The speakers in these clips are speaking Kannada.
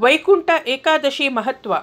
ವೈಕುಂಠ ಏಕಾದಶಿ ಮಹತ್ವ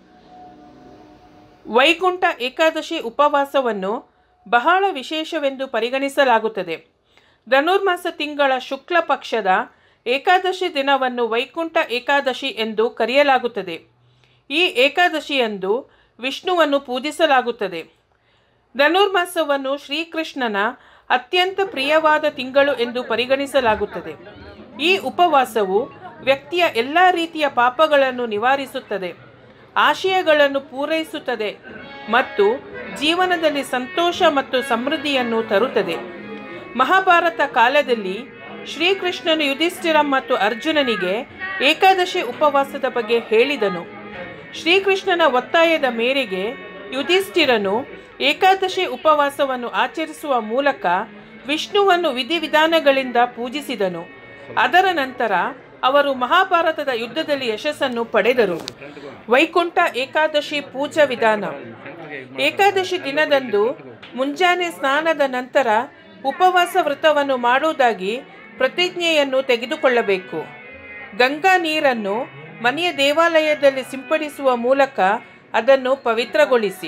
ವೈಕುಂಠ ಏಕಾದಶಿ ಉಪವಾಸವನ್ನು ಬಹಳ ವಿಶೇಷವೆಂದು ಪರಿಗಣಿಸಲಾಗುತ್ತದೆ ಧನುರ್ಮಾಸ ತಿಂಗಳ ಶುಕ್ಲ ಪಕ್ಷದ ಏಕಾದಶಿ ದಿನವನ್ನು ವೈಕುಂಠ ಏಕಾದಶಿ ಎಂದು ಕರೆಯಲಾಗುತ್ತದೆ ಈ ಏಕಾದಶಿಯಂದು ವಿಷ್ಣುವನ್ನು ಪೂಜಿಸಲಾಗುತ್ತದೆ ಧನುರ್ಮಾಸವನ್ನು ಶ್ರೀಕೃಷ್ಣನ ಅತ್ಯಂತ ಪ್ರಿಯವಾದ ತಿಂಗಳು ಎಂದು ಪರಿಗಣಿಸಲಾಗುತ್ತದೆ ಈ ಉಪವಾಸವು ವ್ಯಕ್ತಿಯ ಎಲ್ಲ ರೀತಿಯ ಪಾಪಗಳನ್ನು ನಿವಾರಿಸುತ್ತದೆ ಆಶಯಗಳನ್ನು ಪೂರೈಸುತ್ತದೆ ಮತ್ತು ಜೀವನದಲ್ಲಿ ಸಂತೋಷ ಮತ್ತು ಸಮೃದ್ಧಿಯನ್ನು ತರುತ್ತದೆ ಮಹಾಭಾರತ ಕಾಲದಲ್ಲಿ ಶ್ರೀಕೃಷ್ಣನು ಯುಧಿಷ್ಠಿರ ಮತ್ತು ಅರ್ಜುನನಿಗೆ ಏಕಾದಶಿ ಉಪವಾಸದ ಬಗ್ಗೆ ಹೇಳಿದನು ಶ್ರೀಕೃಷ್ಣನ ಒತ್ತಾಯದ ಮೇರೆಗೆ ಯುಧಿಷ್ಠಿರನು ಏಕಾದಶಿ ಉಪವಾಸವನ್ನು ಆಚರಿಸುವ ಮೂಲಕ ವಿಷ್ಣುವನ್ನು ವಿಧಿವಿಧಾನಗಳಿಂದ ಪೂಜಿಸಿದನು ಅದರ ನಂತರ ಅವರು ಮಹಾಭಾರತದ ಯುದ್ಧದಲ್ಲಿ ಯಶಸ್ಸನ್ನು ಪಡೆದರು ವೈಕುಂಠ ಏಕಾದಶಿ ಪೂಜಾ ವಿಧಾನ ಏಕಾದಶಿ ದಿನದಂದು ಮುಂಜಾನೆ ಸ್ನಾನದ ನಂತರ ಉಪವಾಸ ವ್ರತವನ್ನು ಮಾಡುವುದಾಗಿ ಪ್ರತಿಜ್ಞೆಯನ್ನು ತೆಗೆದುಕೊಳ್ಳಬೇಕು ಗಂಗಾ ನೀರನ್ನು ಮನೆಯ ದೇವಾಲಯದಲ್ಲಿ ಸಿಂಪಡಿಸುವ ಮೂಲಕ ಅದನ್ನು ಪವಿತ್ರಗೊಳಿಸಿ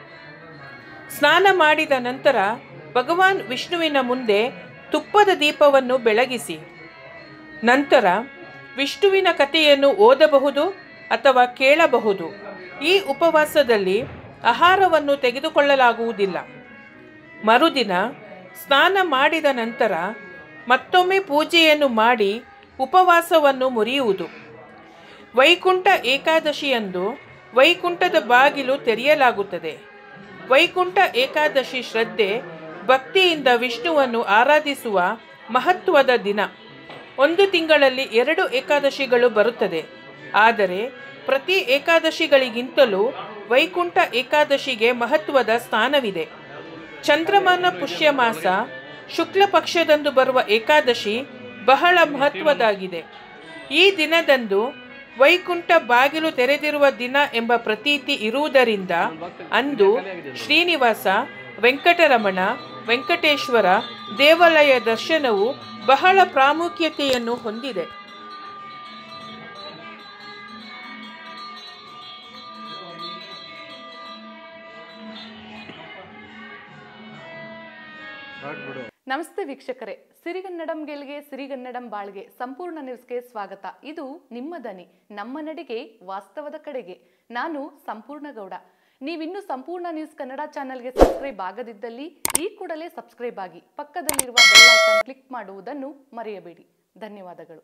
ಸ್ನಾನ ಮಾಡಿದ ನಂತರ ಭಗವಾನ್ ವಿಷ್ಣುವಿನ ಮುಂದೆ ತುಪ್ಪದ ದೀಪವನ್ನು ಬೆಳಗಿಸಿ ನಂತರ ವಿಷ್ಣುವಿನ ಕಥೆಯನ್ನು ಓದಬಹುದು ಅಥವಾ ಕೇಳಬಹುದು ಈ ಉಪವಾಸದಲ್ಲಿ ಆಹಾರವನ್ನು ತೆಗೆದುಕೊಳ್ಳಲಾಗುವುದಿಲ್ಲ ಮರುದಿನ ಸ್ನಾನ ಮಾಡಿದ ನಂತರ ಮತ್ತೊಮ್ಮೆ ಪೂಜೆಯನ್ನು ಮಾಡಿ ಉಪವಾಸವನ್ನು ಮುರಿಯುವುದು ವೈಕುಂಠ ಏಕಾದಶಿಯಂದು ವೈಕುಂಠದ ಬಾಗಿಲು ತೆರೆಯಲಾಗುತ್ತದೆ ವೈಕುಂಠ ಏಕಾದಶಿ ಶ್ರದ್ಧೆ ಭಕ್ತಿಯಿಂದ ವಿಷ್ಣುವನ್ನು ಆರಾಧಿಸುವ ಮಹತ್ವದ ದಿನ ಒಂದು ತಿಂಗಳಲ್ಲಿ ಎರಡು ಏಕಾದಶಿಗಳು ಬರುತ್ತದೆ ಆದರೆ ಪ್ರತಿ ಏಕಾದಶಿಗಳಿಗಿಂತಲೂ ವೈಕುಂಠ ಏಕಾದಶಿಗೆ ಮಹತ್ವದ ಸ್ಥಾನವಿದೆ ಚಂದ್ರಮಾನ ಪುಷ್ಯಮಾಸ ಶುಕ್ಲ ಪಕ್ಷದಂದು ಬರುವ ಏಕಾದಶಿ ಬಹಳ ಮಹತ್ವದಾಗಿದೆ ಈ ದಿನದಂದು ವೈಕುಂಠ ಬಾಗಿಲು ತೆರೆದಿರುವ ದಿನ ಎಂಬ ಪ್ರತೀತಿ ಇರುವುದರಿಂದ ಅಂದು ಶ್ರೀನಿವಾಸ ವೆಂಕಟರಮಣ ವೆಂಕಟೇಶ್ವರ ದೇವಾಲಯ ದರ್ಶನವು ಬಹಳ ಪ್ರಾಮುಖ್ಯತೆಯನ್ನು ಹೊಂದಿದೆ ನಮಸ್ತೆ ವೀಕ್ಷಕರೇ ಸಿರಿಗನ್ನಡಂ ಗೆಲ್ಗೆ ಸಿರಿಗನ್ನಡಂ ಬಾಳ್ಗೆ ಸಂಪೂರ್ಣ ನ್ಯೂಸ್ಗೆ ಸ್ವಾಗತ ಇದು ನಿಮ್ಮ ದನಿ ನಮ್ಮ ನಡೆಗೆ ವಾಸ್ತವದ ಕಡೆಗೆ ನಾನು ಸಂಪೂರ್ಣ ಗೌಡ ನೀವಿನ್ನೂ ಸಂಪೂರ್ಣ ನ್ಯೂಸ್ ಕನ್ನಡ ಚಾನೆಲ್ಗೆ ಸಬ್ಸ್ಕ್ರೈಬ್ ಆಗದಿದ್ದಲ್ಲಿ ಈ ಕೂಡಲೇ ಸಬ್ಸ್ಕ್ರೈಬ್ ಆಗಿ ಪಕ್ಕದಲ್ಲಿರುವ ಬೆಲ್ ಐಕಾನ್ ಕ್ಲಿಕ್ ಮಾಡುವುದನ್ನು ಮರೆಯಬೇಡಿ ಧನ್ಯವಾದಗಳು